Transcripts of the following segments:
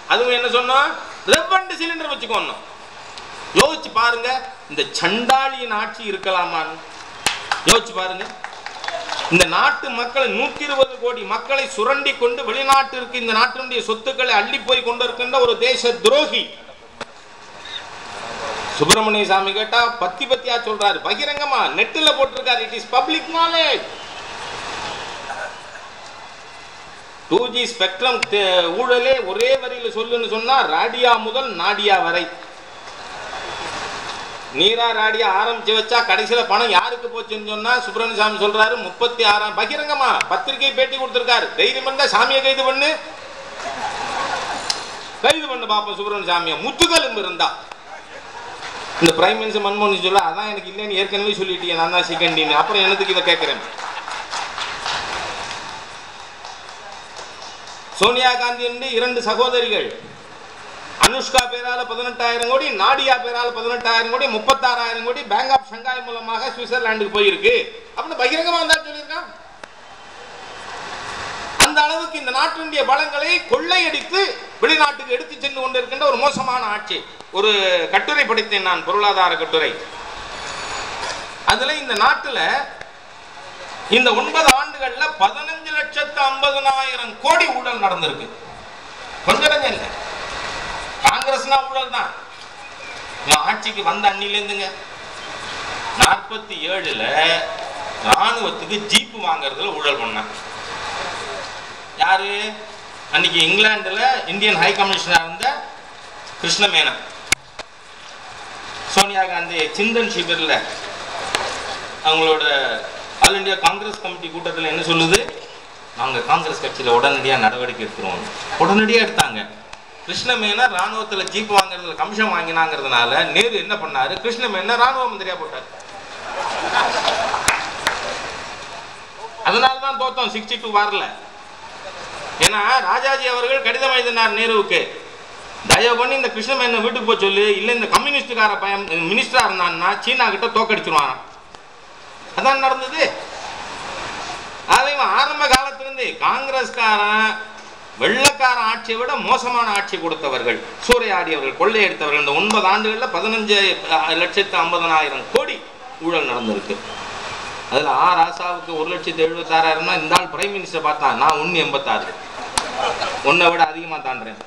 அதுவும் என்ன சொன்னோம் ரெவண்டு சிலிண்டர் வச்சுக்கோணும் யோசிச்சு பாருங்க இந்த சண்டாளியின் ஆட்சி இருக்கலாமான்னு யோசிச்சு பாருங்க இந்த நாட்டு மக்களை நூத்தி இருபது கோடி மக்களை சுரண்டி கொண்டு வெளிநாட்டிற்கு இந்த நாட்டினுடைய சொத்துக்களை அள்ளி போய் கொண்டிருக்கின்ற ஒரு தேச துரோகி சுப்பிரமணிய சாமி கேட்டா பத்தி பத்தியா சொல்றாரு பகிரங்கமா நெட்டுல போட்டிருக்காரு it is public knowledge two G spectrum ஊழலே ஒரே வரியில சொல்லுன்னு சொன்னா ராடியா முதல் நாடியா வரை நீரா ராடியா ஆரம்பிச்சு வச்சா கடைசியில பணம் யாருக்கு போச்சுன்னு சொன்னா சுப்பிரமணிய சாமி சொல்றாரு முப்பத்தி ஆறாம் பகிரங்கமா பத்திரிகை பேட்டி கொடுத்திருக்காரு தைரியம் இருந்தா சாமியை கைது பண்ணு கைது பண்ணு பாப்போம் சுப்பிரமணிய சாமியை முத்துக்கெலும்பு இருந்தா இந்த பிரைம் மினிஸ்டர் மன்மோகன் சிங் சொல்ல அதான் எனக்கு இல்லைன்னு ஏற்கனவே சொல்லிட்டீங்க நான் தான் செகண்ட் அப்புறம் என்னத்துக்கு இதை கேட்கிறேன் சோனியா காந்தி இரண்டு சகோதரிகள் அனுஷ்கா பேரால பதினெட்டாயிரம் கோடி நாடியா பேரால பதினெட்டாயிரம் கோடி முப்பத்தாறாயிரம் கோடி பேங்க் ஆஃப் ஷங்காய் மூலமாக சுவிட்சர்லாந்துக்கு போயிருக்கு அப்படின்னு பகிரங்கமா வந்தா சொல்லியிருக்கான் அந்த அளவுக்கு இந்த நாட்டினுடைய பலங்களை கொள்ளையடித்து வெளிநாட்டுக்கு எடுத்து சென்று கொண்டிருக்கின்ற ஒரு மோசமான ஆட்சி ஒரு கட்டுரை படித்தேன் நான் பொருளாதார கட்டுரை அதுல இந்த நாட்டுல இந்த ஒன்பது ஆண்டுகள்ல பதினஞ்சு லட்சத்து ஐம்பதனாயிரம் கோடி ஊழல் நடந்திருக்கு கொஞ்சம் நஞ்சம் இல்லை காங்கிரஸ்னா ஊழல் தான் இவன் ஆட்சிக்கு வந்த அன்னிலேருந்துங்க நாற்பத்தி ஏழுல ராணுவத்துக்கு ஜீப்பு வாங்குறதுல ஊழல் பண்ணான் யாரு அன்னைக்கு இங்கிலாந்துல இந்தியன் ஹை கமிஷனர் இருந்த கிருஷ்ண மேனன் சோனியா காந்தி சிந்தன் சிபிரில் அவங்களோட ஆல் இந்தியா காங்கிரஸ் கமிட்டி கூட்டத்தில் என்ன சொல்லுது நாங்கள் காங்கிரஸ் கட்சியில் உடனடியாக நடவடிக்கை எடுத்துருவோம் உடனடியாக எடுத்தாங்க கிருஷ்ண மேனர் ராணுவத்தில் ஜீப் வாங்குறதுல கமிஷன் வாங்கினாங்கிறதுனால நேரு என்ன பண்ணாரு கிருஷ்ண மேனர் ராணுவ மந்திரியா போட்டார் அதனால தான் தோத்தோம் சிக்ஸ்டி டூ வாரில் ஏன்னா ராஜாஜி அவர்கள் கடிதம் எழுதினார் நேருவுக்கு தயவு பண்ணி இந்த கிருஷ்ண மேனன் வீட்டுக்கு போய் சொல்லு இல்லை இந்த கம்யூனிஸ்டுக்கார பையன் மினிஸ்டரா இருந்தான்னா சீனா கிட்ட தோக்கடிச்சிருவான் அதான் நடந்தது அதை ஆரம்ப காலத்திலிருந்து காங்கிரஸ்காரன் வெள்ளக்கார ஆட்சியை விட மோசமான ஆட்சி கொடுத்தவர்கள் சூறையாடியவர்கள் கொள்ளையடித்தவர்கள் இந்த ஒன்பது ஆண்டுகளில் பதினஞ்சு லட்சத்து ஐம்பதனாயிரம் கோடி ஊழல் நடந்திருக்கு அதில் ஆ ராசாவுக்கு ஒரு லட்சத்து எழுபத்தாறாயிரம்னா இந்த ஆள் பிரைம் மினிஸ்டர் பார்த்தா நான் ஒன்று எண்பத்தாறு ஒன்றை விட அதிகமாக தாண்டுறேன்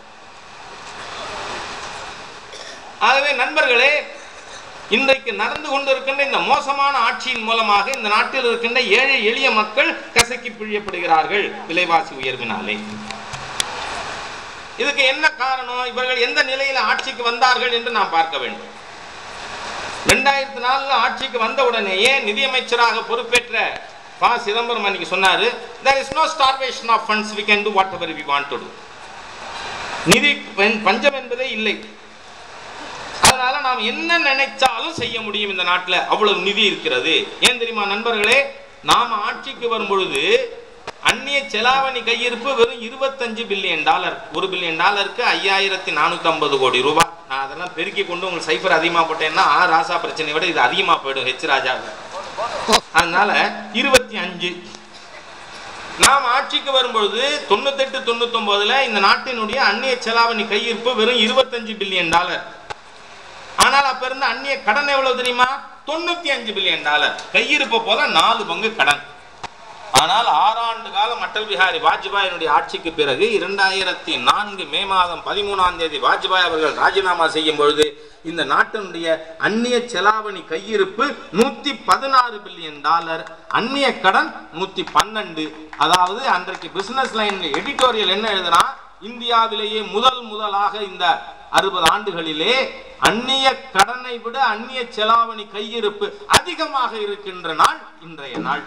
ஆகவே நண்பர்களே இன்றைக்கு நடந்து கொண்டிருக்கின்ற இந்த மோசமான ஆட்சியின் மூலமாக இந்த நாட்டில் இருக்கின்ற ஏழை எளிய மக்கள் கசக்கி பிழியப்படுகிறார்கள் விலைவாசி உயர்வினாலே இதுக்கு என்ன காரணம் இவர்கள் எந்த நிலையில ஆட்சிக்கு வந்தார்கள் என்று நாம் பார்க்க வேண்டும் ரெண்டாயிரத்தி நாலுல ஆட்சிக்கு வந்த உடனேயே நிதியமைச்சராக பொறுப்பேற்ற ப சிதம்பரம் அன்னைக்கு சொன்னாரு there is no starvation of funds we can do whatever we want to do நிதி பஞ்ச- பஞ்சம் என்பதே இல்லை அதனால நாம் என்ன நினைச்சாலும் செய்ய முடியும் இந்த நாட்டில் அவ்வளவு நிதி இருக்கிறது ஏன் தெரியுமா நண்பர்களே நாம ஆட்சிக்கு வரும் பொழுது அந்நிய செலாவணி கையிருப்பு வெறும் இருபத்தஞ்சு பில்லியன் டாலர் ஒரு பில்லியன் டாலருக்கு ஐயாயிரத்தி நானூத்தி ஐம்பது கோடி ரூபாய் நான் அதெல்லாம் பெருக்கி கொண்டு உங்களுக்கு சைஃபர் அதிகமா போட்டேன்னா ஆ ராசா பிரச்சனையை விட இது அதிகமா போயிடும் ஹெச் ராஜாவை அதனால இருபத்தி அஞ்சு நாம் ஆட்சிக்கு வரும்பொழுது தொண்ணூத்தெட்டு தொண்ணூத்தொன்பதுல இந்த நாட்டினுடைய அந்நிய செலாவணி கையிருப்பு வெறும் இருபத்தஞ்சு பில்லியன் டாலர் ஆனால் அப்ப இருந்த அந்நிய கடன் எவ்வளவு தெரியுமா தொண்ணூத்தி அஞ்சு பில்லியன் டாலர் கையிருப்பு போல நாலு பங்கு கடன் ஆனால் ஆறாண்டு காலம் அடல் பிஹாரி வாஜ்பாயினுடைய ஆட்சிக்கு பிறகு இரண்டாயிரத்தி நான்கு மே மாதம் பதிமூணாம் தேதி வாஜ்பாய் அவர்கள் ராஜினாமா செய்யும் பொழுது இந்த நாட்டினுடைய அந்நிய செலாவணி கையிருப்பு நூத்தி பதினாறு பில்லியன் டாலர் அந்நிய கடன் நூத்தி பன்னெண்டு அதாவது அன்றைக்கு பிசினஸ் லைன் எடிட்டோரியல் என்ன எழுதுனா இந்தியாவிலேயே முதல் முதலாக இந்த அறுபது ஆண்டுகளிலே அந்நிய கடனை விட அந்நிய செலாவணி கையிருப்பு அதிகமாக இருக்கின்ற நாள் இன்றைய நாள்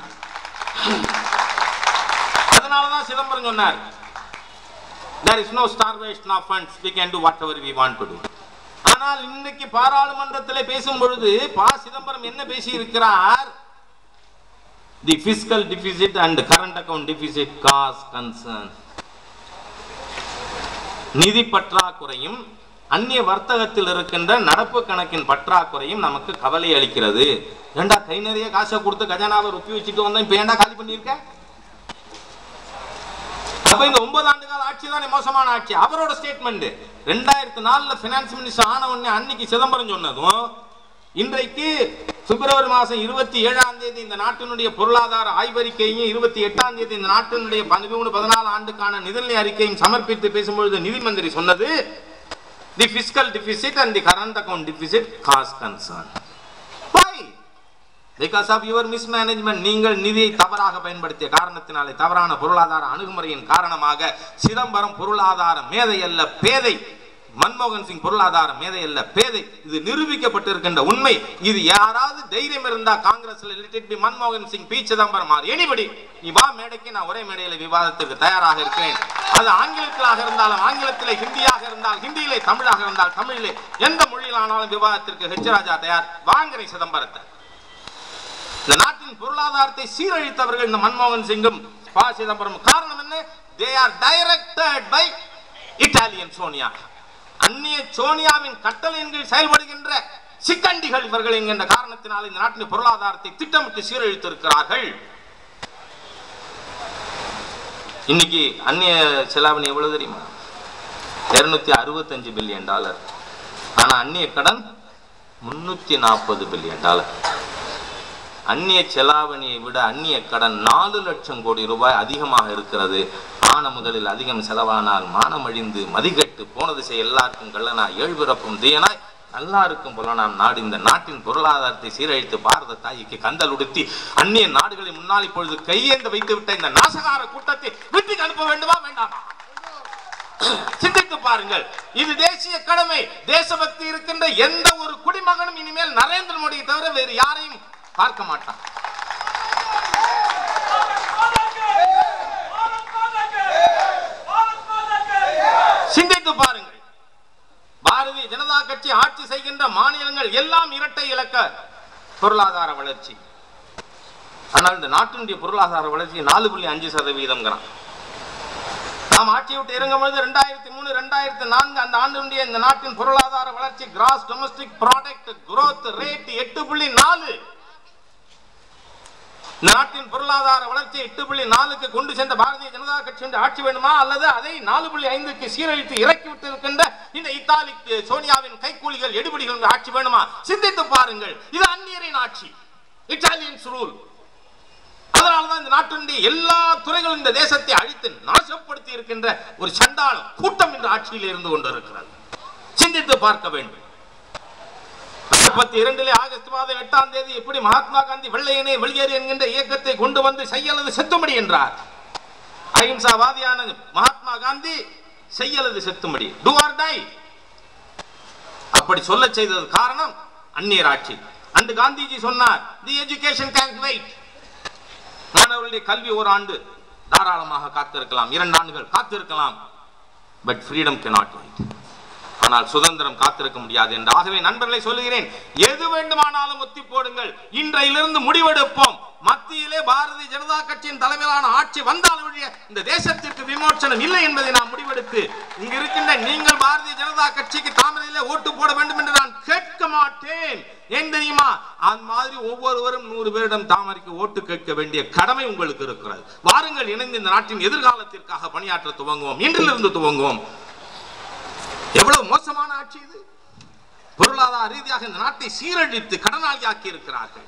அதனாலதான் சிதம்பரம் சொன்னார் there is no starvation of funds we can do whatever we want to do ஆனால் இன்னைக்கு பாராளுமன்றத்தில் பேசும் பொழுது பா சிதம்பரம் என்ன பேசி இருக்கிறார் தி fiscal deficit and current account deficit cause concern நிதி பற்றாக்குறையும் அந்நிய வர்த்தகத்தில் இருக்கின்ற நடப்பு கணக்கின் பற்றாக்குறையும் நமக்கு கவலை அளிக்கிறது ஏண்டா கை நிறைய காசை கொடுத்து கஜானாவை ரொப்பி வச்சுட்டு வந்தோம் இப்ப ஏண்டா காலி பண்ணியிருக்க அப்ப இந்த ஒன்பது ஆண்டு கால ஆட்சி தானே மோசமான ஆட்சி அவரோட ஸ்டேட்மெண்ட் ரெண்டாயிரத்தி நாலுல பினான்ஸ் மினிஸ்டர் ஆன உடனே அன்னைக்கு சிதம்பரம் சொன்னதும் இன்றைக்கு பிப்ரவரி மாதம் இருபத்தி ஏழாம் தேதி இந்த நாட்டினுடைய பொருளாதார ஆய்வறிக்கையும் இருபத்தி எட்டாம் தேதி இந்த நாட்டினுடைய பதிமூணு பதினாலு ஆண்டுக்கான நிதிநிலை அறிக்கையும் சமர்ப்பித்து பேசும்பொழுது நிதி மந்திரி சொன்னது the fiscal deficit and the current account deficit cause concern Why? Because of your mismanagement நீங்கள் நிதியை தவறாக பயன்படுத்திய காரணத்தினாலே தவறான பொருளாதார அணுகுமுறையின் காரணமாக சிதம்பரம் பொருளாதார மேதை அல்ல பேதை மன்மோகன் சிங் பொருளாதார மேதை அல்ல பேதை இது நிரூபிக்கப்பட்டிருக்கின்ற உண்மை இது யாராவது தைரியம் இருந்தா காங்கிரஸ்ல லிட்டிட் பி மன்மோகன் Singh P Chidambaram are anybody நீ வா மேடைக்கு நான் ஒரே மேடையில விவாதத்திற்கு தயாராக இருக்கிறேன் அது ஆங்கிலத்திலாக இருந்தாலும் ஆங்கிலத்திலே ஹிந்தியாக இருந்தால் ஹிந்தியிலே தமிழாக இருந்தால் தமிழிலே எந்த மொழியிலானாலும் விவாதத்திற்கு ஹெச் ராஜா தயார் வாங்குறேன் சிதம்பரத்தை இந்த நாட்டின் பொருளாதாரத்தை சீரழித்தவர்கள் இந்த மன்மோகன் சிங்கும் ப சிதம்பரம் காரணம் என்ன they are directed by Italian Sonia அந்நிய சோனியாவின் கட்டளையின் கீழ் செயல்படுகின்ற சிக்கண்டிகள் இவர்கள் என்கின்ற காரணத்தினால் இந்த நாட்டின் பொருளாதாரத்தை திட்டமிட்டு சீரழித்திருக்கிறார்கள் இன்னைக்கு அந்நிய செலாவணி எவ்வளவு தெரியுமா இருநூத்தி அறுபத்தஞ்சு பில்லியன் டாலர் ஆனா அந்நிய கடன் முன்னூத்தி நாற்பது பில்லியன் டாலர் அந்நிய செலாவணியை விட அந்நிய கடன் நாலு லட்சம் கோடி ரூபாய் அதிகமாக இருக்கிறது ஆன முதலில் அதிகம் செலவானால் மானம் அழிந்து மதிகட்டு போனது செய்ய எல்லாருக்கும் கள்ளனா ஏழ்பிறப்பும் தீயனாய் நல்லா இருக்கும் போல நாம் நாடு இந்த நாட்டின் பொருளாதாரத்தை சீரழித்து பாரத தாய்க்கு கந்தல் உடுத்தி அந்நிய நாடுகளை முன்னால் இப்பொழுது கையேந்து வைத்து விட்ட இந்த நாசகார கூட்டத்தை வீட்டுக்கு அனுப்ப வேண்டுமா வேண்டாம் சிந்தித்து பாருங்கள் இது தேசிய கடமை தேசபக்தி இருக்கின்ற எந்த ஒரு குடிமகனும் இனிமேல் நரேந்திர மோடியை தவிர வேறு யாரையும் பார்க்க மாட்டான் சிந்தித்து பாருங்கள் பாரதிய ஜனதா கட்சி ஆட்சி செய்கின்ற மாநிலங்கள் எல்லாம் இரட்டை இலக்க பொருளாதார வளர்ச்சி ஆனால் இந்த நாட்டினுடைய பொருளாதார வளர்ச்சி நாலு புள்ளி அஞ்சு சதவீதம்ங்கிறான் நாம் ஆட்சியை விட்டு இறங்கும் பொழுது ரெண்டாயிரத்தி மூணு ரெண்டாயிரத்தி நான்கு அந்த ஆண்டினுடைய இந்த நாட்டின் பொருளாதார வளர்ச்சி gross domestic product growth rate எட்டு புள்ளி நாலு இந்த நாட்டின் பொருளாதார வளர்ச்சி எட்டு புள்ளி நாலுக்கு கொண்டு சென்ற பாரதிய ஜனதா கட்சியின் ஆட்சி வேண்டுமா அல்லது அதை நாலு புள்ளி ஐந்துக்கு சீரழித்து இறக்கிவிட்டு இருக்கின்ற இந்த இத்தாலி சோனியாவின் கைக்கூலிகள் எடுபடிகள் ஆட்சி வேணுமா சிந்தித்து பாருங்கள் இது அந்நியரின் ஆட்சி இட்டாலியன்ஸ் ரூல் அதனால்தான் இந்த நாட்டினுடைய எல்லா துறைகளும் இந்த தேசத்தை அழித்து நாசப்படுத்தி இருக்கின்ற ஒரு சண்டாளம் கூட்டம் இந்த ஆட்சியில் இருந்து கொண்டிருக்கிறது சிந்தித்து பார்க்க வேண்டும் முப்பத்தி இரண்டிலே ஆகஸ்ட் மாதம் எட்டாம் தேதி எப்படி மகாத்மா காந்தி வெள்ளையனே வெளியேறு என்கின்ற இயக்கத்தை கொண்டு வந்து செய்யலது செத்துமடி என்றார் அஹிம்சாவாதியான மகாத்மா காந்தி செய்யலது செத்துமடி டு ஆர் டை அப்படி சொல்ல செய்தது காரணம் அந்நியர் ஆட்சி அன்று காந்திஜி சொன்னார் தி எஜுகேஷன் கேன் வெயிட் மாணவர்களுடைய கல்வி ஒரு ஆண்டு தாராளமாக காத்திருக்கலாம் இரண்டு ஆண்டுகள் காத்திருக்கலாம் பட் ஃப்ரீடம் cannot wait ஆனால் சுதந்திரம் காத்திருக்க முடியாது என்று ஆகவே நண்பர்களை சொல்லுகிறேன் எது வேண்டுமானாலும் ஒத்தி போடுங்கள் இன்றையிலிருந்து முடிவெடுப்போம் மத்தியிலே பாரதிய ஜனதா கட்சியின் தலைமையிலான ஆட்சி வந்தால் ஒழிய இந்த தேசத்திற்கு விமோச்சனம் இல்லை என்பதை நாம் முடிவெடுத்து இங்கு இருக்கின்ற நீங்கள் பாரதிய ஜனதா கட்சிக்கு தாமரையிலே ஓட்டு போட வேண்டும் என்று நான் கேட்க மாட்டேன் ஏன் தெரியுமா அந்த மாதிரி ஒவ்வொருவரும் நூறு பேரிடம் தாமரைக்கு ஓட்டு கேட்க வேண்டிய கடமை உங்களுக்கு இருக்கிறது வாருங்கள் இணைந்து இந்த நாட்டின் எதிர்காலத்திற்காக பணியாற்ற துவங்குவோம் இன்றிலிருந்து துவங்குவோம் எவ்வளவு மோசமான ஆட்சி இது பொருளாதார ரீதியாக இந்த நாட்டை சீரழித்து கடனாளியாக்கி இருக்கிறார்கள்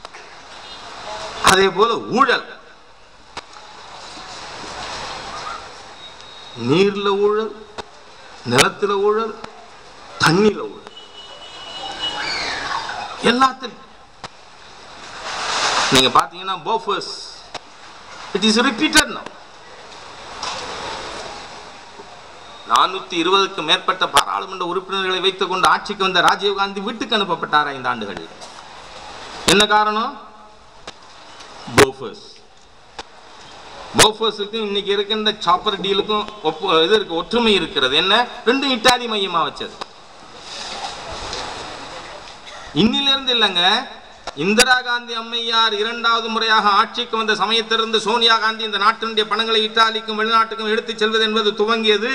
அதே போல ஊழல் நீர்ல ஊழல் நிலத்துல ஊழல் தண்ணில ஊழல் எல்லாத்திலும் நீங்க பாத்தீங்கன்னா Bofors it is repeated now நானூத்தி இருபதுக்கு மேற்பட்ட பாராளுமன்ற உறுப்பினர்களை வைத்துக் கொண்டு ஆட்சிக்கு வந்த ராஜீவ்காந்தி வீட்டுக்கு அனுப்பப்பட்டார் ஐந்து ஆண்டுகளில் என்ன காரணம் போஃபர்ஸ் போஃபர்ஸுக்கும் இன்னைக்கு இருக்கின்ற சாப்பர் டீலுக்கும் ஒப்பு இது இருக்கு ஒற்றுமை இருக்கிறது என்ன ரெண்டும் இட்டாலி மையமா வச்சது இன்னிலிருந்து இல்லைங்க இந்திரா காந்தி அம்மையார் இரண்டாவது முறையாக ஆட்சிக்கு வந்த சமயத்திலிருந்து சோனியா காந்தி இந்த நாட்டினுடைய பணங்களை இத்தாலிக்கும் வெளிநாட்டுக்கும் எடுத்துச் செல்வது என்பது துவங்கியது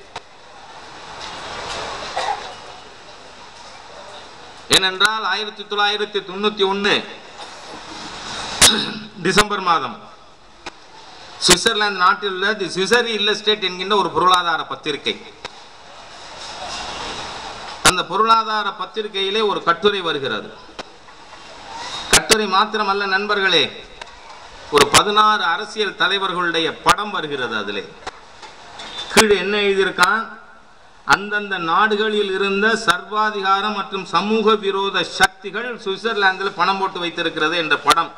ஏனென்றால் ஆயிரத்தி தொள்ளாயிரத்தி தொண்ணூத்தி ஒன்னு டிசம்பர் மாதம் சுவிட்சர்லாந்து நாட்டில் உள்ள தி சுவிசரி இல்லஸ்டேட் என்கின்ற ஒரு பொருளாதார பத்திரிகை அந்த பொருளாதார பத்திரிகையிலே ஒரு கட்டுரை வருகிறது கட்டுரை மாத்திரமல்ல நண்பர்களே ஒரு பதினாறு அரசியல் தலைவர்களுடைய படம் வருகிறது அதிலே கீழே என்ன எழுதியிருக்கான் அந்தந்த நாடுகளில் இருந்த சர்வாதிகாரம் மற்றும் சமூக விரோத சக்திகள் சுவிட்சர்லாந்தில் பணம் போட்டு வைத்திருக்கிறது என்ற படம்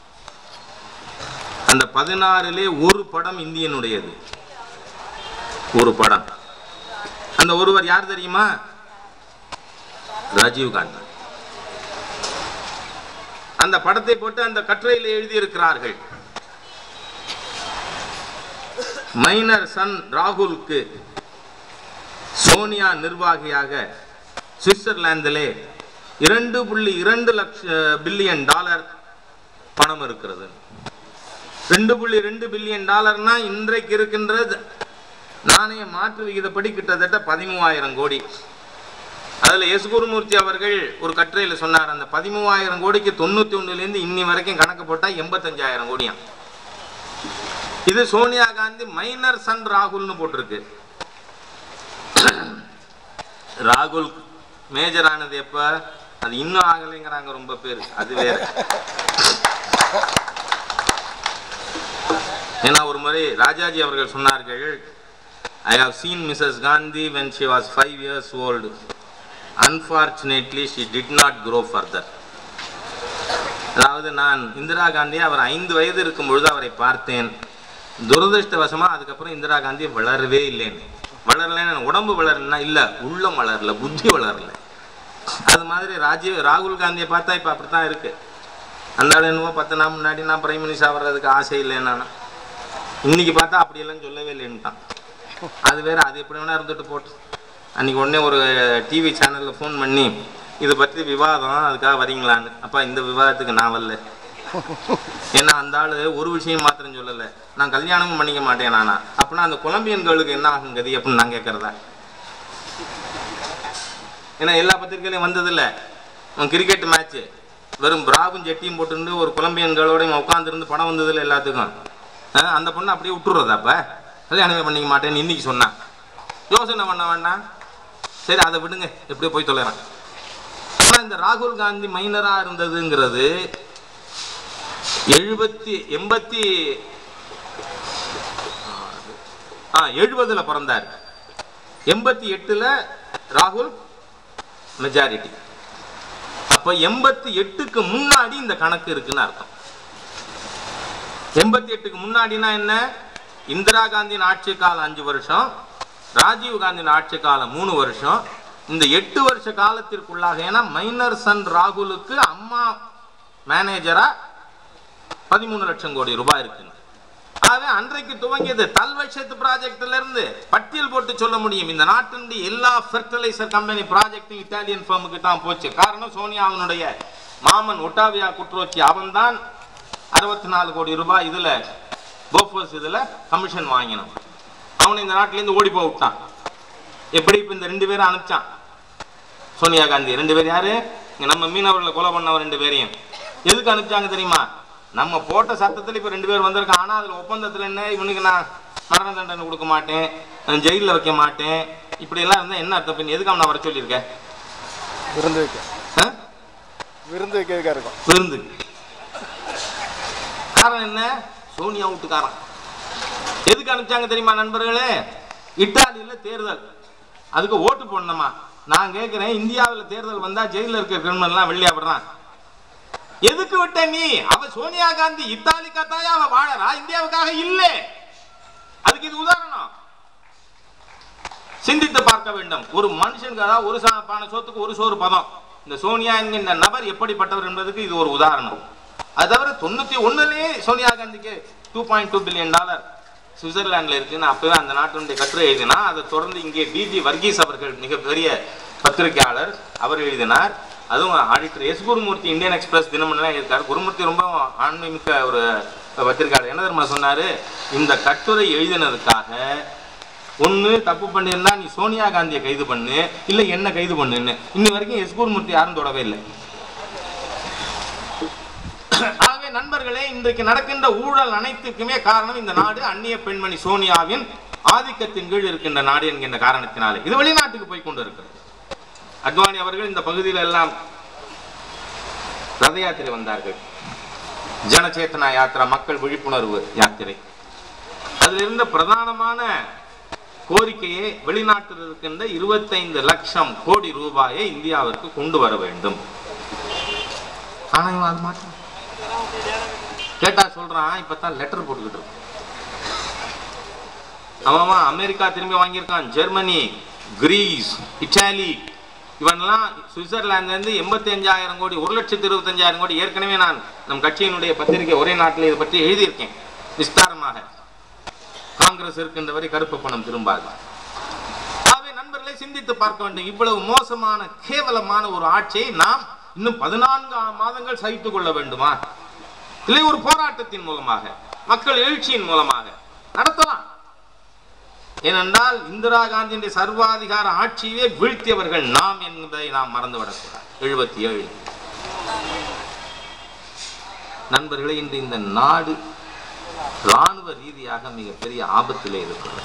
அந்த பதினாறிலே ஒரு படம் இந்தியனுடையது ஒரு படம் அந்த ஒருவர் யார் தெரியுமா ராஜீவ் காந்தி அந்த படத்தை போட்டு அந்த கட்டுரையில் எழுதியிருக்கிறார்கள் மைனர் சன் ராகுலுக்கு சோனியா நிர்வாகியாக சுவிட்சர்லாந்திலே இரண்டு புள்ளி இரண்டு லட்ச பில்லியன் டாலர் பணம் இருக்கிறது ரெண்டு புள்ளி ரெண்டு பில்லியன் டாலர்னா இன்றைக்கு இருக்கின்றது நாணய மாற்று விகிதப்படி கிட்டத்தட்ட பதிமூவாயிரம் கோடி அதில் எஸ் குருமூர்த்தி அவர்கள் ஒரு கட்டுரையில் சொன்னார் அந்த பதிமூவாயிரம் கோடிக்கு தொண்ணூற்றி ஒன்றுலேருந்து இன்னி வரைக்கும் கணக்கு போட்டால் எண்பத்தஞ்சாயிரம் கோடியாம் இது சோனியா காந்தி மைனர் சன் ராகுல்னு போட்டிருக்கு ராகுல் மேஜர் ஆனது எப்ப அது இன்னும் ஆகலைங்கிறாங்க ரொம்ப பேர் அது வேற ஏன்னா ஒரு முறை ராஜாஜி அவர்கள் சொன்னார்கள் I have seen Mrs Gandhi when she was five years old unfortunately she did not grow further அதாவது நான் இந்திரா காந்தி அவர் ஐந்து வயது இருக்கும் பொழுது அவரை பார்த்தேன் துரதிருஷ்டவசமா அதுக்கப்புறம் இந்திரா காந்தி வளரவே இல்லைன்னு வளரலன்னு உடம்பு வளரலன்னா இல்ல உள்ளம் வளரல புத்தி வளரல அது மாதிரி ராஜீவ் ராகுல் காந்தியை பார்த்தா இப்போ அப்படித்தான் இருக்கு அந்த ஆள் என்னவோ பத்து நாள் முன்னாடி நான் பிரைம் மினிஸ்டர் ஆகிறதுக்கு ஆசை இல்லைன்னா இன்னைக்கு பார்த்தா அப்படியெல்லாம் சொல்லவே இல்லைன்ட்டான் அது வேற அது எப்படி வேணா இருந்துட்டு போட்டு அன்னைக்கு உடனே ஒரு டிவி சேனலில் ஃபோன் பண்ணி இதை பற்றி விவாதம் அதுக்காக வரீங்களான்னு அப்பா இந்த விவாதத்துக்கு நான் வரல ஏன்னா அந்த ஆள் ஒரு விஷயம் மாத்திரம் சொல்லலை நான் கல்யாணமும் பண்ணிக்க மாட்டேன் நானா அப்படின்னா அந்த கொலம்பியன்களுக்கு என்ன ஆகும் கதி அப்படின்னு நான் கேட்கறதா ஏன்னா எல்லா பத்திரிகையிலையும் வந்ததில்ல அவன் கிரிக்கெட் மேட்ச்சு வெறும் பிராவும் ஜெட்டியும் போட்டுருந்து ஒரு கொலம்பியன்களோடையும் உட்காந்துருந்து படம் வந்ததில்ல எல்லாத்துக்கும் ஆ, அந்த பொண்ணு அப்படியே விட்டுறதா அப்ப கல்யாணமே பண்ணிக்க மாட்டேன்னு இன்னைக்கு சொன்னான் யோசனை பண்ண வேண்டாம் சரி அதை விடுங்க எப்படியோ போய் தொலைறேன் ஆனா இந்த ராகுல் காந்தி மைனரா இருந்ததுங்கிறது எழுபத்தி எண்பத்தி ஆ எழுபதுல பிறந்தார் எண்பத்தி எட்டுல ராகுல் மெஜாரிட்டி அப்ப எண்பத்தி எட்டுக்கு முன்னாடி இந்த கணக்கு இருக்குன்னு அர்த்தம் எண்பத்தி எட்டுக்கு முன்னாடினா என்ன இந்திரா காந்தியின் ஆட்சி காலம் அஞ்சு வருஷம் ராஜீவ் காந்தியின் ஆட்சி காலம் மூணு வருஷம் இந்த எட்டு வருஷ காலத்திற்குள்ளாக ஏன்னா மைனர் சன் ராகுலுக்கு அம்மா மேனேஜரா பதிமூணு லட்சம் கோடி ரூபாய் இருக்குங்க ஆகவே அன்றைக்கு துவங்கியது தல்வஷத்து ப்ராஜெக்ட்ல இருந்து பட்டியல் போட்டு சொல்ல முடியும் இந்த நாட்டினுடைய எல்லா ஃபெர்டிலைசர் கம்பெனி ப்ராஜெக்டும் இட்டாலியன் ஃபர்முக்கு தான் போச்சு காரணம் சோனியாவினுடைய மாமன் ஒட்டாவியா குட்ரோச்சி அவன்தான் அறுபத்தி நாலு கோடி ரூபாய் இதுல போஃபோஸ் இதுல கமிஷன் வாங்கினான் அவனை இந்த நாட்டிலேருந்து ஓடி போய் விட்டான் எப்படி இப்ப இந்த ரெண்டு பேரும் அனுப்பிச்சான் சோனியா காந்தி ரெண்டு பேர் யாரு இங்க நம்ம மீனவர்களை கொலை பண்ணவன் ரெண்டு பேரையும் எதுக்கு அனுப்பிச்சாங்க தெரியுமா நம்ம போட்ட சட்டத்தில் இப்ப ரெண்டு பேர் வந்திருக்கான் ஆனா அதுல ஒப்பந்தத்துல என்ன இவனுக்கு நான் மரண தண்டனை கொடுக்க மாட்டேன் நான் ஜெயிலில் வைக்க மாட்டேன் இப்படி எல்லாம் இருந்தா என்ன அர்த்தம் பின் எதுக்கு அவனை வர சொல்லியிருக்கேன் விருந்து வைக்க ஆ? விருந்து வைக்கிறதுக்கா இருக்கும் விருந்து காரணம் என்ன சோனியா வீட்டுக்காரன் எதுக்கு அனுப்பிச்சாங்க தெரியுமா நண்பர்களே இத்தாலியில தேர்தல் அதுக்கு ஓட்டு போடணுமா நான் கேட்கிறேன் இந்தியாவில் தேர்தல் வந்தா ஜெயில இருக்க கிரிமினல்லாம் வெளியா விடுறான் எதுக்கு விட்ட நீ அவ சோனியா காந்தி இத்தாலிக்காத்தாயா அவ வாழறா இந்தியாவுக்காக இல்லை அதுக்கு இது உதாரணம் சிந்தித்து பார்க்க வேண்டும் ஒரு மனுஷனுக்கு அதாவது ஒரு சா- பானை சோத்துக்கு ஒரு சோறு பதம் இந்த சோனியா என்கின்ற நபர் எப்படிப்பட்டவர் என்பதுக்கு இது ஒரு உதாரணம் அது தவிர தொண்ணூத்தி ஒண்ணுலயே சோனியா காந்திக்கு two point two billion dollar சுவிட்சர்லாந்துல இருக்குன்னு அப்பவே அந்த நாட்டினுடைய கட்டுரை எழுதினா அதை தொடர்ந்து இங்கே டிஜி வர்கீஸ் அவர்கள் மிகப்பெரிய பத்திரிகையாளர் அவர் எழுதினார் அதுவும் auditor S Gurumurthy Indian Express தினமணிலாம் இருக்காரு குருமூர்த்தி ரொம்ப ஆன்மீக ஒரு பத்திரிகையாளர் என்ன தெரியுமா சொன்னாரு இந்த கட்டுரை எழுதினதுக்காக ஒண்ணு தப்பு பண்ணியிருந்தா நீ சோனியா காந்தியை கைது பண்ணு இல்ல என்ன கைது பண்ணுன்னு இன்னி வரைக்கும் எஸ் குருமூர்த்தி யாரும் தொடவே இல்லை ஆகவே ஆகவே நண்பர்களே இன்றைக்கு நடக்கின்ற ஊழல் அனைத்துக்குமே காரணம் இந்த நாடு அந்நிய பெண்மணி சோனியாவின் ஆதிக்கத்தின் கீழ் இருக்கின்ற நாடு என்கின்ற காரணத்தினாலே இது வெளிநாட்டுக்கு போய் கொண்டு இருக்கிறது அத்வானி அவர்கள் இந்த பகுதியில் எல்லாம் ரத யாத்திரை வந்தார்கள் ஜனச்சேத்தனா யாத்திரா மக்கள் விழிப்புணர்வு யாத்திரை அதில் இருந்த பிரதானமான கோரிக்கையை வெளிநாட்டில் இருக்கின்ற இருபத்தைந்து லட்சம் கோடி ரூபாயை இந்தியாவிற்கு கொண்டு வர வேண்டும் ஆனா இவன் அது மாட்டான் கேட்டா சொல்றான் இப்பதான் லெட்டர் போட்டுக்கிட்டு இருக்கு அவன் அமெரிக்கா திரும்பி வாங்கியிருக்கான் ஜெர்மனி கிரீஸ் இட்டாலி இவன்லாம் சுவிட்சர்லாந்துல இருந்து எண்பத்தி அஞ்சாயிரம் கோடி ஒரு லட்சத்தி இருபத்தஞ்சாயிரம் கோடி ஏற்கனவே நான் நம் கட்சியினுடைய பத்திரிகை ஒரே நாட்டில் இதை பற்றி எழுதியிருக்கேன் விஸ்தாரமாக காங்கிரஸ் இருக்கின்ற வரை கருப்பு பணம் திரும்பாது ஆகவே நண்பர்களை சிந்தித்து பார்க்க வேண்டும் இவ்வளவு மோசமான கேவலமான ஒரு ஆட்சியை நாம் இன்னும் பதினான்கு மாதங்கள் சகித்துக் கொள்ள வேண்டுமா இல்லை ஒரு போராட்டத்தின் மூலமாக மக்கள் எழுச்சியின் மூலமாக நடத்தலாம் ஏனென்றால் இந்திரா காந்தியின் சர்வாதிகார ஆட்சியே வீழ்த்தியவர்கள் நாம் என்பதை நாம் மறந்துவிடக்கூடாது எழுபத்தி ஏழு நண்பர்களே இன்று இந்த நாடு ராணுவ ரீதியாக மிகப்பெரிய ஆபத்திலே இருக்கிறது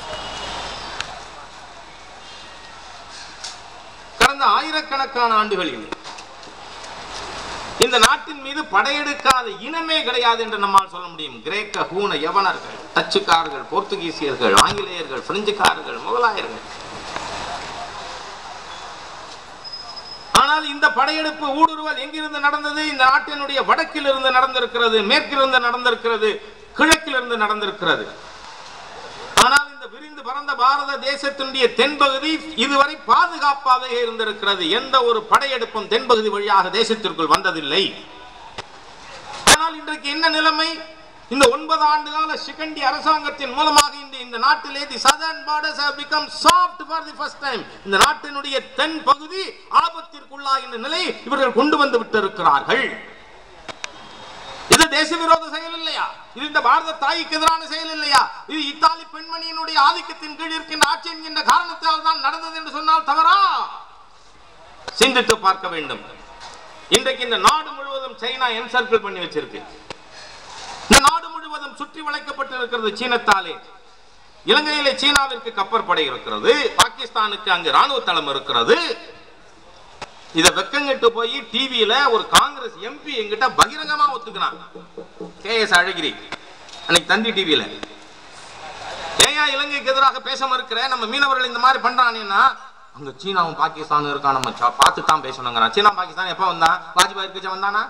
கடந்த ஆயிரக்கணக்கான ஆண்டுகளில் இந்த நாட்டின் மீது படையெடுக்காத இனமே கிடையாது என்று நம்மால் சொல்ல முடியும் கிரேக்க ஹூன யவனர்கள் டச்சுக்காரர்கள் போர்த்துகீசியர்கள் ஆங்கிலேயர்கள் பிரெஞ்சுக்காரர்கள் முகலாயர்கள் ஆனால் இந்த படையெடுப்பு ஊடுருவல் எங்கிருந்து நடந்தது இந்த நாட்டினுடைய வடக்கில் இருந்து நடந்திருக்கிறது மேற்கிலிருந்து நடந்திருக்கிறது கிழக்கிலிருந்து நடந்திருக்கிறது ஆனால் இந்த விரிந்து பறந்த பாரத தேசத்தினுடைய தென்பகுதி இதுவரை பாதுகாப்பாக இருந்திருக்கிறது எந்த ஒரு படையெடுப்பும் தென்பகுதி வழியாக தேசத்திற்குள் வந்ததில்லை ஆனால் இன்றைக்கு என்ன நிலைமை இந்த ஒன்பது ஆண்டு கால சிகண்டி அரசாங்கத்தின் மூலமாக இந்த இந்த நாட்டிலே the southern borders have become soft for the first time இந்த நாட்டினுடைய தென் பகுதி ஆபத்திற்குள்ளாகின்ற நிலை இவர்கள் கொண்டு வந்து விட்டிருக்கிறார்கள் இது தேச விரோத செயல் இல்லையா இது இந்த பாரத தாய்க்கு எதிரான செயல் இல்லையா இது இத்தாலி பெண்மணியினுடைய ஆதிக்கத்தின் கீழ் இருக்கின்ற ஆட்சி என்கின்ற காரணத்தால் தான் நடந்தது என்று சொன்னால் தவறா சிந்தித்து பார்க்க வேண்டும் இன்றைக்கு இந்த நாடு முழுவதும் சைனா என்சர்க்கிள் பண்ணி வச்சிருக்கு இந்த நாடு முழுவதும் சுற்றி வளைக்கப்பட்டிருக்கிறது சீனத்தாலே இலங்கையிலே சீனாவிற்கு கப்பற்படை இருக்கிறது பாகிஸ்தானுக்கு அங்கு ராணுவ தளம் இருக்கிறது இத வெக்கங்கிட்டு போய் டிவியில ஒரு காங்கிரஸ் எம்பி எங்கிட்ட பகிரங்கமா ஒத்துக்கினான் கே எஸ் அழகிரி அன்னைக்கு தந்தி டிவியில ஏயா இலங்கைக்கு எதிராக பேச மறுக்கிற நம்ம மீனவர்கள் இந்த மாதிரி பண்றானேன்னா அங்க சீனாவும் பாகிஸ்தானும் இருக்கா நம்ம சா- பார்த்து தான் பேசணுங்கிறான் சீனா பாகிஸ்தான் எப்ப வந்தான் வாஜ்பாய் இருக்க வந்தானா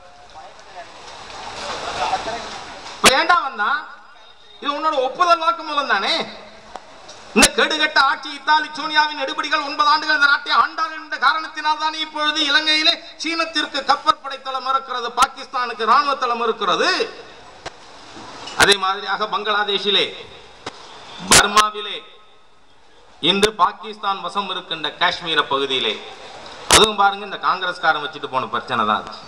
இப்ப ஏன்டா வந்தான் இது உன்னோட ஒப்புதல் வாக்குமூலம் தானே இந்த கெடுகட்ட ஆட்சி இத்தாலி சோனியாவின் எடுபடிகள் ஒன்பது ஆண்டுகள் இந்த நாட்டை ஆண்டார்கள் என்ற காரணத்தினால் தான் இப்பொழுது இலங்கையிலே சீனத்திற்கு கப்பற்படை தளம் இருக்கிறது பாகிஸ்தானுக்கு ராணுவ தளம் இருக்கிறது அதே மாதிரியாக பங்களாதேஷிலே பர்மாவிலே இன்று பாகிஸ்தான் வசம் இருக்கின்ற காஷ்மீர பகுதியிலே அதுவும் பாருங்க இந்த காங்கிரஸ்காரன் வச்சுட்டு போன பிரச்சனை தான் அது.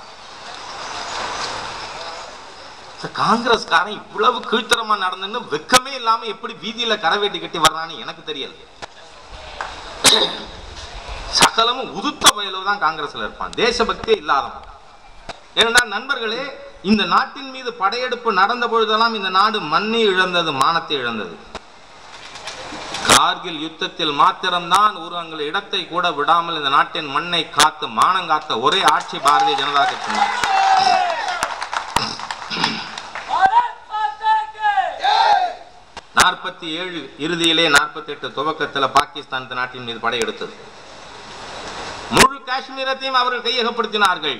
இந்த காங்கிரஸ்காரன் இவ்வளவு கீழ்த்தரமா நடந்துன்னு வெக்கமே இல்லாம எப்படி வீதியில கரவேட்டி கட்டி வர்றான்னு எனக்கு தெரியல சகலமும் உதுத்த வயலு தான் காங்கிரஸ்ல இருப்பான் தேசபக்தியே இல்லாதவன் ஏனென்றா நண்பர்களே இந்த நாட்டின் மீது படையெடுப்பு நடந்த பொழுதெல்லாம் இந்த நாடு மண்ணை இழந்தது மானத்தை இழந்தது கார்கில் யுத்தத்தில் மாத்திரம்தான் ஒரு அங்குல இடத்தை கூட விடாமல் இந்த நாட்டின் மண்ணை காத்து மானம் காத்த ஒரே ஆட்சி பாரதிய ஜனதா கட்சி भारत माता की நாற்பத்தி ஏழு இறுதியிலே நாற்பத்தி எட்டு துவக்கத்தில் பாகிஸ்தான் இந்த நாட்டின் மீது படையெடுத்தது முழு காஷ்மீரத்தையும் அவர்கள் கையகப்படுத்தினார்கள்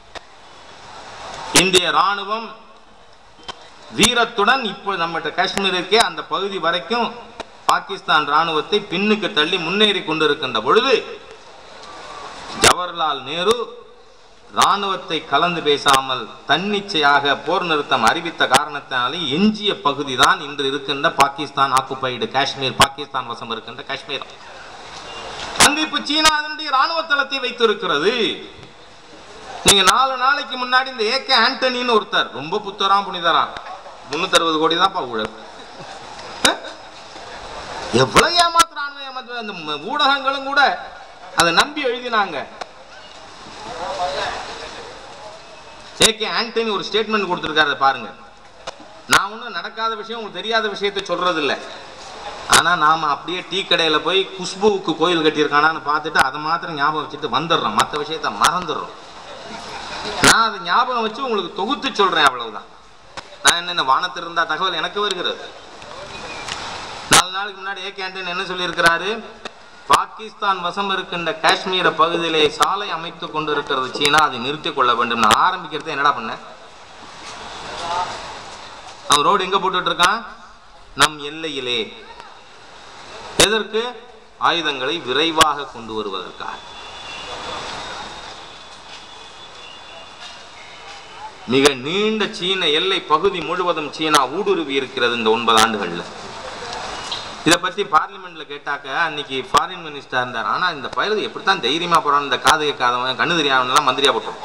இந்திய ராணுவம் வீரத்துடன் இப்போ நம்மகிட்ட காஷ்மீருக்கே அந்த பகுதி வரைக்கும் பாகிஸ்தான் ராணுவத்தை பின்னுக்கு தள்ளி முன்னேறி கொண்டிருக்கின்ற பொழுது ஜவஹர்லால் நேரு ராணுவத்தை கலந்து பேசாமல் தன்னிச்சையாக போர் நிறுத்தம் அறிவித்த காரணத்தினாலே எஞ்சிய பகுதி தான் இன்று இருக்கின்ற பாகிஸ்தான் ஆக்குப்பைடு காஷ்மீர் பாகிஸ்தான் வசம் இருக்கின்ற காஷ்மீர் அங்கு இப்ப சீனா அதனுடைய ராணுவ தளத்தை வைத்திருக்கிறது நீங்க நாலு நாளைக்கு முன்னாடி இந்த ஏகே ஆண்டனின்னு ஒருத்தர் ரொம்ப புத்தராம் புனிதராம் முன்னூத்தி அறுபது கோடி தான்ப்பா ஊழல் அஹ்? எவ்வளவு ஏமாத்துறானுங்க ஏமாத்து அந்த ம- ஊடகங்களும் கூட அதை நம்பி எழுதினாங்க ஏகே ஆண்டனி ஒரு ஸ்டேட்மெண்ட் கொடுத்துருக்காரு அதை பாருங்க நான் ஒன்றும் நடக்காத விஷயம் உங்களுக்கு தெரியாத விஷயத்தை சொல்றது இல்லை ஆனால் நாம் அப்படியே டீ கடையில் போய் குஷ்புவுக்கு கோயில் கட்டியிருக்கானான்னு பார்த்துட்டு அதை மாத்திரம் ஞாபகம் வச்சுட்டு வந்துடுறோம் மற்ற விஷயத்த மறந்துடுறோம் நான் அதை ஞாபகம் வச்சு உங்களுக்கு தொகுத்து சொல்கிறேன் அவ்வளவுதான் நான் என்ன இந்த வானத்தில் இருந்தா தகவல் எனக்கு வருகிறது நாலு நாளுக்கு முன்னாடி ஏ கேண்டீன் என்ன சொல்லியிருக்கிறாரு பாகிஸ்தான் வசம் இருக்கின்ற காஷ்மீர பகுதியிலே சாலை அமைத்து கொண்டு இருக்கிறது சீனா அதை நிறுத்திக் கொள்ள வேண்டும் நான் ஆரம்பிக்கிறது என்னடா பண்ணேன் அவன் ரோடு எங்க போட்டுட்டு இருக்கான் நம் எல்லையிலே எதற்கு ஆயுதங்களை விரைவாக கொண்டு வருவதற்காக மிக நீண்ட சீன எல்லை பகுதி முழுவதும் சீனா ஊடுருவி இருக்கிறது இந்த ஒன்பது ஆண்டுகள்ல இதை பத்தி பார்லிமெண்ட்ல கேட்டாக்க அன்னைக்கு ஃபாரின் மினிஸ்டர் இருந்தார் ஆனா இந்த பயிர் எப்படித்தான் தைரியமா போறான் இந்த காது கேட்காதவன் கண்ணு தெரியாதவன் எல்லாம் மந்திரியா போட்டோம்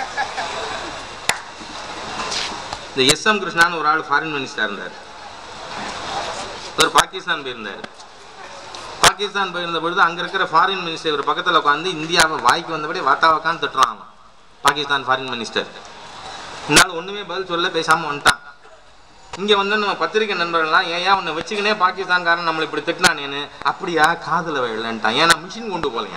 இந்த எஸ் எம் கிருஷ்ணான்னு ஒரு ஆள் ஃபாரின் மினிஸ்டர் இருந்தார் ஒரு பாகிஸ்தான் போயிருந்தார் பாகிஸ்தான் போயிருந்த பொழுது அங்க இருக்கிற ஃபாரின் மினிஸ்டர் இவர் பக்கத்துல உட்காந்து இந்தியாவை வாய்க்கு வந்தபடி வாத்தா வாக்கான்னு திட்டுறான் அவன். பாகிஸ்தான் ஃபாரின் மினிஸ்டர் இருந்தாலும் ஒண்ணுமே பதில் சொல்ல பேசாம வந்துட்டான் இங்க வந்து நம்ம பத்திரிக்கை நண்பர்கள்லாம் ஏன் உன்னை வச்சுக்கினே பாகிஸ்தான்காரன் நம்மளை இப்படி திட்டினானேன்னு அப்படியா காதுல விழலன்ட்டான் ஏன்னா மிஷின் கொண்டு போலையா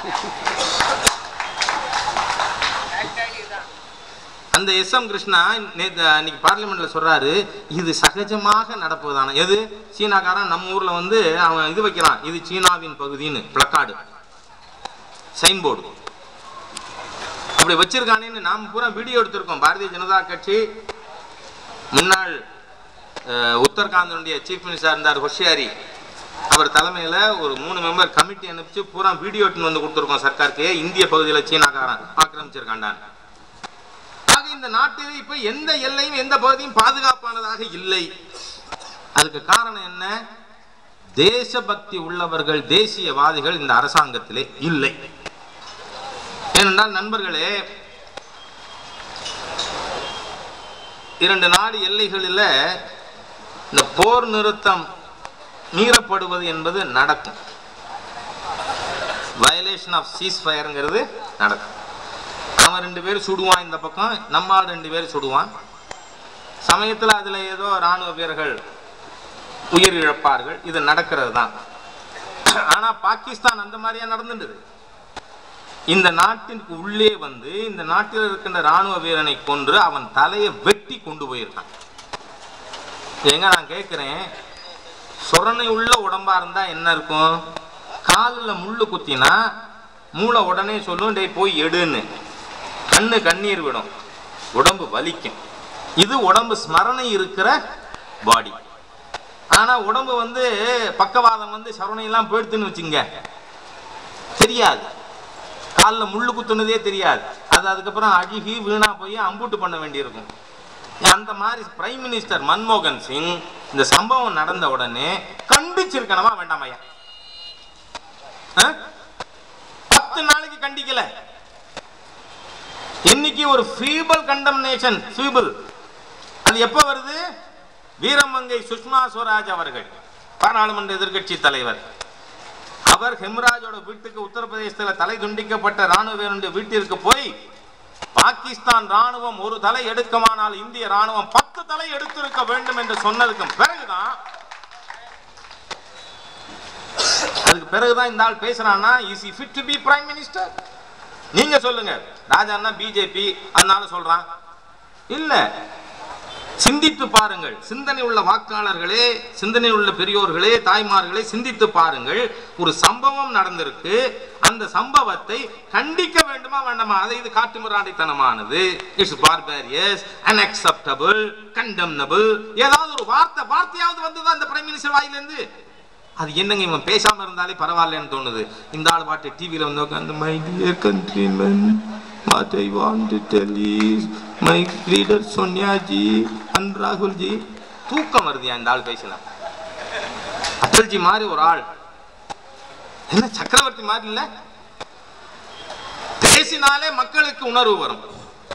அந்த எஸ் எம் கிருஷ்ணா நேத்து அன்னைக்கு பார்லிமெண்ட்ல சொல்றாரு இது சகஜமாக நடப்பதுதான எது சீனாக்காரன் நம்ம ஊர்ல வந்து அவன் இது வைக்கிறான் இது சீனாவின் பகுதின்னு பிளக்கார்டு சைன் போர்டு அப்படி வச்சிருக்கானேன்னு நாம் பூரா வீடியோ எடுத்திருக்கோம் பாரதிய ஜனதா கட்சி முன்னாள் அஹ், உத்தரகாண்டினுடைய சீஃப் மினிஸ்டர் இருந்தார் ஹொஷியாரி அவர் தலைமையில் ஒரு மூணு மெம்பர் கமிட்டி அனுப்பிச்சு பூரா வீடியோ எடுத்துன்னு வந்து கொடுத்துருக்கோம் சர்க்காருக்கு இந்திய பகுதியில் சீனாக்காரன் ஆக்கிரமிச்சிருக்காண்டான் ஆக இந்த நாட்டில் இப்ப எந்த எல்லையும் எந்த பகுதியும் பாதுகாப்பானதாக இல்லை அதுக்கு காரணம் என்ன தேசபக்தி உள்ளவர்கள் தேசியவாதிகள் இந்த அரசாங்கத்திலே இல்லை ஏனென்றால் நண்பர்களே இரண்டு நாடு எல்லைகளில் இந்த போர் நிறுத்தம் மீறப்படுவது என்பது நடக்கும் வயலேஷன் ஆஃப் சீஸ் ஃபயருங்கிறது நடக்கும் அவன் ரெண்டு பேர் சுடுவான் இந்த பக்கம் நம்ம ஆள் ரெண்டு பேர் சுடுவான் சமயத்தில் அதில் ஏதோ ராணுவ வீரர்கள் உயிரிழப்பார்கள் இது நடக்கிறது தான் ஆனால் பாகிஸ்தான் அந்த மாதிரியா நடந்துடுது இந்த நாட்டிற்கு உள்ளே வந்து இந்த நாட்டில் இருக்கின்ற ராணுவ வீரனை கொன்று அவன் தலையை வெட்டி கொண்டு போயிருக்கான் எங்க நான் கேட்கிறேன் சொரணை உள்ள உடம்பா இருந்தா என்ன இருக்கும் காலில் முள்ளு குத்தினா மூளை உடனே சொல்லும் டேய் போய் எடுன்னு கண்ணு கண்ணீர் விடும் உடம்பு வலிக்கும் இது உடம்பு ஸ்மரணை இருக்கிற பாடி ஆனா உடம்பு வந்து பக்கவாதம் வந்து சரணையெல்லாம் போயிடுத்துன்னு வச்சுங்க தெரியாது காலில் முள்ளு குத்துனதே தெரியாது அது அதுக்கப்புறம் அழுகி வீணா போய் அம்புட்டு பண்ண வேண்டியிருக்கும் அந்த மாதிரி பிரைம் மினிஸ்டர் மன்மோகன் சிங் இந்த சம்பவம் நடந்த உடனே கண்டிச்சிருக்கணுமா வேண்டாமையா ஆ? பத்து நாளைக்கு கண்டிக்கல இன்னைக்கு ஒரு ஃபீபிள் கண்டம்னேஷன் ஃபீபிள் அது எப்ப வருது வீரமங்கை சுஷ்மா ஸ்வராஜ் அவர்கள் பாராளுமன்ற எதிர்க்கட்சி தலைவர் அவர் ஹெம்ராஜோட வீட்டுக்கு உத்தரப்பிரதேசத்தில் தலை துண்டிக்கப்பட்ட ராணுவ வீரனுடைய வீட்டிற்கு போய் பாகிஸ்தான் ராணுவம் ஒரு தலை எடுக்குமானால் இந்திய ராணுவம் பத்து தலை எடுத்திருக்க வேண்டும் என்று சொன்னதுக்கு பிறகுதான் அதுக்கு பிறகுதான் இந்த ஆள் பேசுறான்னா is fit to be prime minister நீங்க சொல்லுங்க ராஜான்னா பிஜேபி அதனால சொல்றான் இல்ல சிந்தித்து பாருங்கள் சிந்தனை உள்ள வாக்காளர்களே சிந்தனை உள்ள பெரியோர்களே தாய்மார்களே சிந்தித்து பாருங்கள் ஒரு சம்பவம் நடந்திருக்கு அந்த சம்பவத்தை கண்டிக்க வேண்டுமா வேண்டாமா அதை இது காட்டுமிராண்டித்தனமானது இட்ஸ் பார்பேரியஸ் அன்அக்செப்டபிள் கண்டம்னபிள் ஏதாவது ஒரு வார்த்தை வார்த்தையாவது வந்ததா அந்த பிரைம் மினிஸ்டர் வாயிலிருந்து அது என்னங்க இவன் பேசாம இருந்தாலே பரவாயில்லன்னு தோணுது இந்த ஆள் பாட்டு டிவியில வந்து உட்காந்து my dear countrymen what I want to tell is my leader Sonia ji and Rahul ji தூக்கம் வருதுயா இந்த ஆள் பேசினா அட்டல்ஜி மாதிரி ஒரு ஆள் என்ன சக்கரவர்த்தி மாதிரி இல்ல பேசினாலே மக்களுக்கு உணர்வு வரும்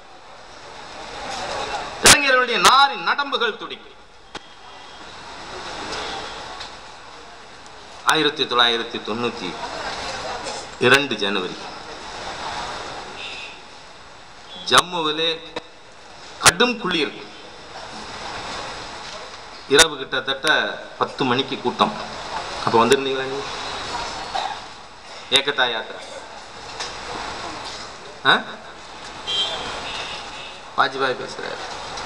இளைஞர்களுடைய நாரின் நடம்புகள் துடிக்கும் ஆயிரத்தி தொள்ளாயிரத்தி தொண்ணூத்தி இரண்டு ஜனவரி ஜம்முவிலே கடும் குளிர் இரவு கிட்டத்தட்ட பத்து மணிக்கு கூட்டம் அப்போ வந்திருந்தீங்களா நீ ஏகதா யாத்திரை ஆ வாஜ்பாய் பேசுறாரு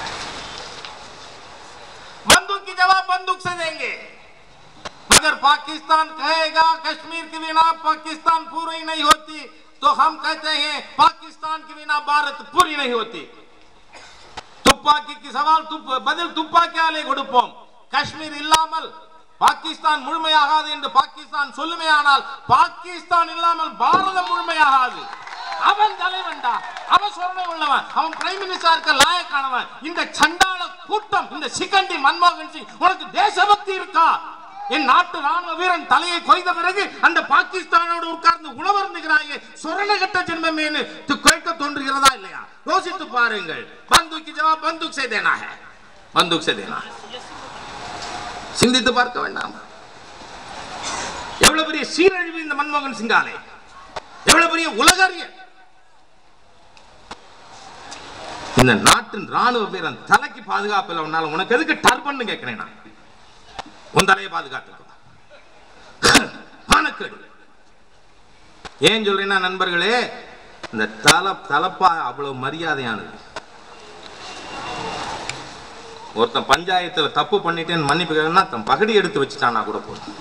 बंदूक की जवाब बंदूक से देंगे मगर पाकिस्तान कहेगा कश्मीर के बिना पाकिस्तान पूरी नहीं होती तो हम कहते हैं पाकिस्तान के बिना भारत पूरी नहीं होती துப்பாக்கிக்கு சவால் துப்பு பதில் துப்பாக்கியாலே கொடுப்போம் காஷ்மீர் இல்லாமல் பாகிஸ்தான் முழுமையாகாது என்று பாகிஸ்தான் சொல்லுமையானால் பாகிஸ்தான் இல்லாமல் பாரதம் முழுமையாகாது அவன் தலைவன்டா அவன் சொரணை உள்ளவன் அவன் பிரைம் மினிஸ்டர் இருக்க லாயக்கானவன் இந்த சண்டாள கூட்டம் இந்த சிகண்டி மன்மோகன் சிங் உனக்கு தேசபக்தி இருக்கா என் நாட்டு ராணுவ வீரன் தலையை கொய்த பிறகு அந்த பாகிஸ்தானோடு உட்கார்ந்து உணவருந்துகிறாயே சொரணகட்ட ஜென்மமேனு து- கேட்க தோன்றுகிறதா இல்லையா யோசித்து பாருங்கள் பந்துக்கு ஜவாப் பந்துக் சே தேனா है பந்துக் சே தேனா है. சிந்தித்து பார்க்க வேண்டாம் எவ்வளவு பெரிய சீரழிவு இந்த மன்மோகன் சிங்காலே எவ்வளவு பெரிய உலகறிய இந்த நாட்டின் ராணுவ வீரன் தலைக்கு பாதுகாப்பு இல்லை உன்னால உனக்கு எதுக்கு டர்பன்னு கேட்கிறேன் நான் உன் தலையை பாதுகாத்துக்கோ மானக்கேடு ஏன் சொல்றேன்னா நண்பர்களே இந்த தல தலப்பா அவ்வளவு மரியாதையானது ஒருத்தன் பஞ்சாயத்துல தப்பு பண்ணிட்டேன்னு மன்னிப்பு கேட்கணும்னா தன் பகடி எடுத்து வச்சுட்டானா கூட போதும்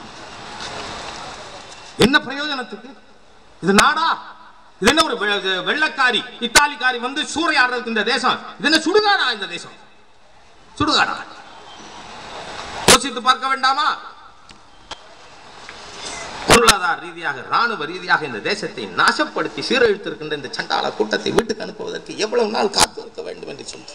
என்ன பிரயோஜனத்துக்கு இது நாடா இது என்ன ஒரு வெ- வெ- வெள்ளக்காரி இத்தாலிக்காரி வந்து சூறையாடுறதுக்கு இந்த தேசம் இது என்ன சுடுகாடா இந்த தேசம் சுடுகாடா யோசித்து பார்க்க வேண்டாமா பொருளாதார ரீதியாக ராணுவ ரீதியாக இந்த தேசத்தை நாசப்படுத்தி சீரழித்திருக்கின்ற இந்த சண்டாள கூட்டத்தை வீட்டுக்கு அனுப்புவதற்கு எவ்வளவு நாள் காத்திருக்க வேண்டும் என்று சொல்லி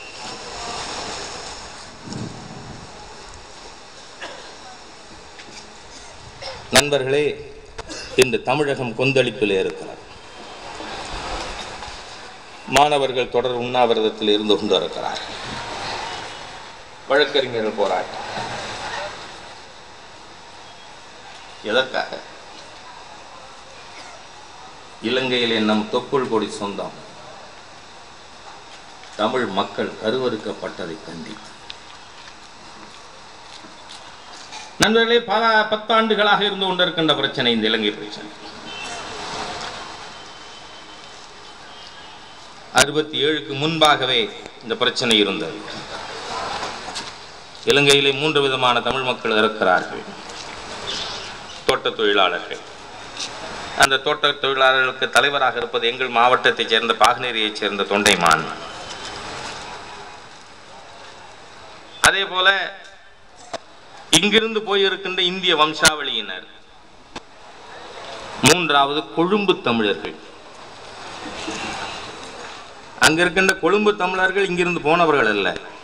நண்பர்களே இன்று தமிழகம் கொந்தளிப்பில் இருக்கிறார் மாணவர்கள் தொடர் உண்ணாவிரதத்தில் இருந்து கொண்டு இருக்கிறார் வழக்கறிஞர்கள் போராட்டம் எதற்காக இலங்கையிலே நம் தொப்புள் கொடி சொந்தம் தமிழ் மக்கள் கருவறுக்கப்பட்டதை கண்டித்து நண்பர்களே பல பத்தாண்டுகளாக இருந்து கொண்டிருக்கின்ற பிரச்சனை இந்த இலங்கை பிரச்சனை அறுபத்தி ஏழுக்கு முன்பாகவே இந்த பிரச்சனை இருந்தது இலங்கையிலே மூன்று விதமான தமிழ் மக்கள் இருக்கிறார்கள் தோட்ட தொழிலாளர்கள் அந்த தோட்ட தொழிலாளர்களுக்கு தலைவராக இருப்பது எங்கள் மாவட்டத்தைச் சேர்ந்த பாகனேரியைச் சேர்ந்த தொண்டைமான் அதே போல இங்கிருந்து போயிருக்கின்ற இந்திய வம்சாவளியினர் மூன்றாவது கொழும்பு தமிழர்கள் அங்க இருக்கின்ற கொழும்பு தமிழர்கள் இங்கிருந்து போனவர்கள் அல்ல